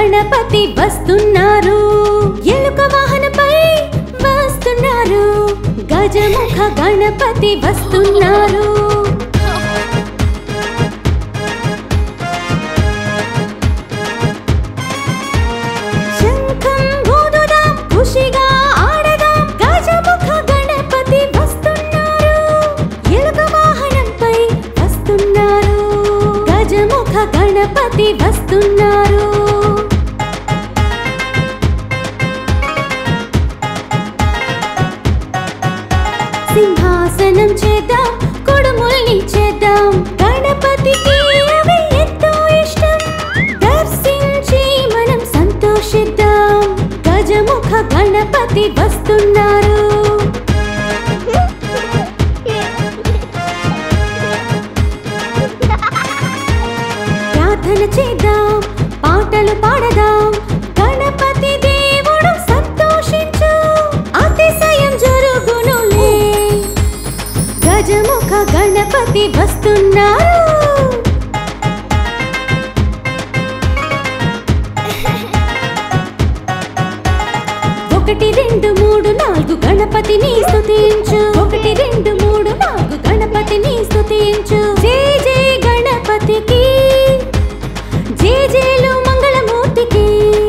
గణపతి వస్తున్నారు ఎలుక వాహనపై వస్తున్నారు గజముఖ గణపతి వస్తున్నారు శంఖం ఊదుదాం, ఖుషిగా ఆడదాం. గజముఖ గణపతి వస్తున్నారు. ఎలుక వాహనంపై వస్తున్నారు. గజముఖ గణపతి వస్తున్నారు సింహాసనం చేద్దాం కొడుముల్ని చేద్దాం గణపతికి అవి ఎంతో ఇష్టం దర్శించి మనం సంతోషిద్దాం గజముఖ గణపతి వస్తున్నారు ప్రార్థన చేద్దాం పాటలు పాడదాం గణపతి దేవుడు సంతోషించు అతిశయం జరుగునులే గజముఖ గణపతి వస్తున్నారు ఒకటి రెండు మూడు నాలుగు గణపతిని స్తుతించు ఒకటి రెండు మూడు నాలుగు గణపతిని స్తుతించు జై జై గణపతికి జై జైలు మంగళమూర్తికి